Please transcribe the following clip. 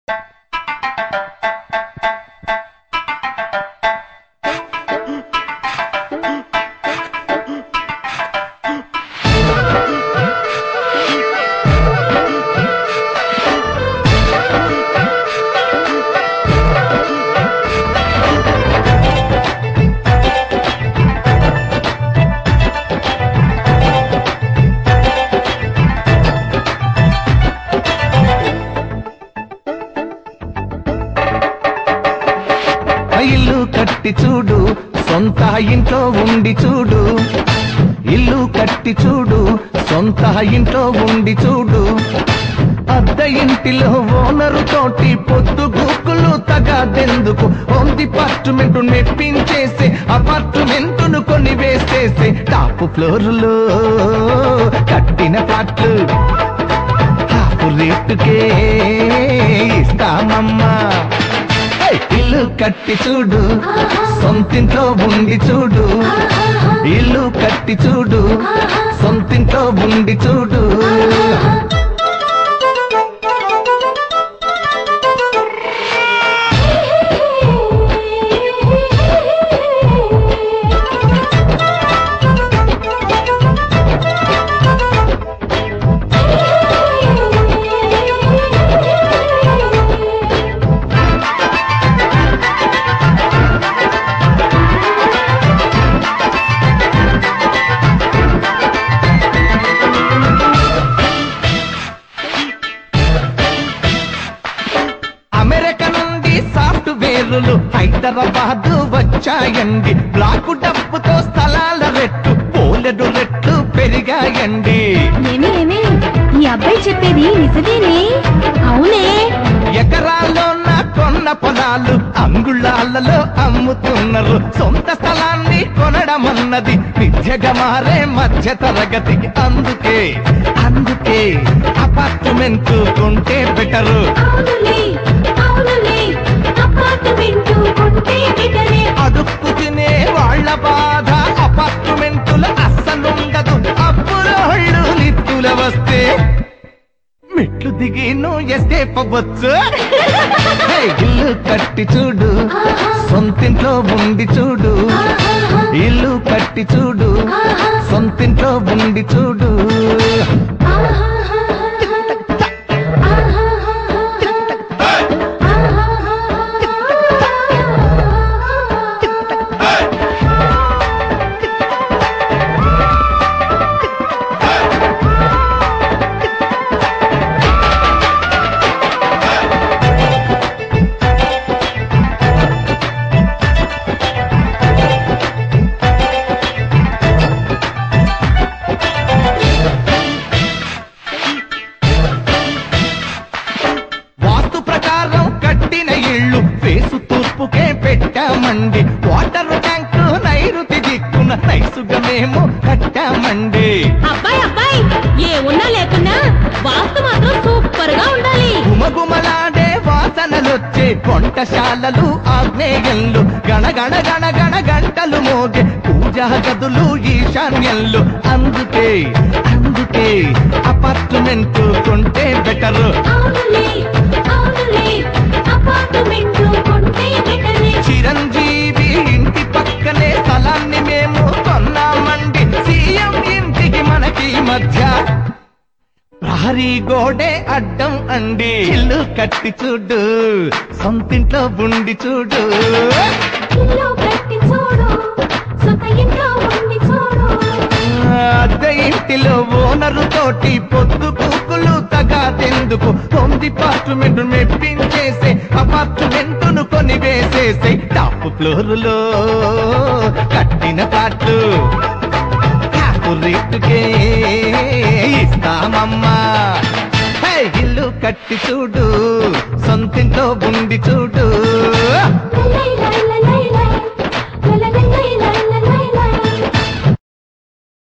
ఇల్లు కట్టి చూడు సొంత ఇంట్లో ఉండి చూడు ఇల్లు కట్టి చూడు సొంత ఇంట్లో ఉండి చూడు అద్దె ఇంటిలో ఓనరు తోటి పొద్దు గూకులు తగాదెందుకు హోమ్ డిపార్ట్మెంట్ మెప్పించేసి అపార్ట్మెంటును కొని వేసేసి టాప్ ఫ్లోర్లో కట్టిన ఫ్లాట్లు హాఫ్ రేటుకే ఇస్తామమ్మా హే! ఇల్లు కట్టి చూడు సొంతింట్లో ఉండి చూడు ఇల్లు కట్టి చూడు సొంతింట్లో ఉండి చూడు అమెరికా నుండి సాఫ్ట్వేర్లు హైదరాబాద్ వచ్చాయండి బ్లాక్ డబ్బుతో స్థలాల రెట్టు పోలెడు రెట్లు పెరిగాయండి ఏమి ఏమి ఈ అబ్బాయి చెప్పేది నిజమేనే అవునే ఎకరాల్లో నా కొన్న పొలాలు అంగుళాలలో అమ్ముతున్నారు సొంత స్థలాన్ని కొనడమన్నది విద్యగా మారే మధ్య తరగతికి అందుకే అందుకే అపార్ట్మెంట్ కొంటే బెటరు అవునులే అవునులే అపార్ట్మెంట్ కొంటే బెటరే అడుక్కు తినే వాళ్ళ బాధ అపార్ట్మెంటుల అస్సలుండదు అప్పులోళ్ళు నిప్పుల వస్తే మెట్లు దిగి నువ్వు ఎస్కేప్ అవ్వచ్చు హే, ఇల్లు కట్టి చూడు సొంతింట్లో ఉండి చూడు ఇల్లు కట్టి చూడు సొంతింట్లో ఉండి చూడు వాస్తు ప్రకారం కట్టిన ఇళ్ళు ఫేసు తూర్పుకే పెట్టామండి వాటర్ ట్యాంక్ నైరుతి దిక్కున నైసుగా మేము కట్టామండి అబ్బాయి అబ్బాయి ఏ ఉన్నా లేకున్నా వాస్తు మాత్రం సూపర్ గా ఉండాలి గుమగుమలాడే వాసనలొచ్చే వంటశాలలు ఆగ్నేయంలు గణగణ గణ గణ గంటలు మోగే పూజా గదులు ఈశాన్యంలు అందుకే అందుకే అపార్ట్మెంట్ కొంటే బెటర్ అవునులే అవునులే అపార్ట్మెంట్ కొంటే బెటరే చిరంజీవి ఇంటి పక్కనే స్థలాన్ని మేము కొన్నామండి సీఎం ఇంటికి మనకి మధ్య ప్రహరీ గోడే అడ్డం అండి ఇల్లు కట్టి చూడు సొంతింట్లో ఉండి చూడు ఇల్లు కట్టి చూడు సొంత ఇంట్లో ఉండి చూడు అద్దె ఇంటిలో ఓనరు తోటి పొద్దు కూకులు తగాదెందుకు హోమ్ డిపార్ట్మెంట్ మెప్పించేసే అపార్ట్మెంటును కొని వేసేసే టాప్ ఫ్లోరులో కట్టిన పాటలు కాకు రేటుకే ఇస్తామమ్మా హే, ఇల్లు కట్టి చూడు సొంతింట్లో ఉండి చూడు లై లై లై లై లై లై లై లై లై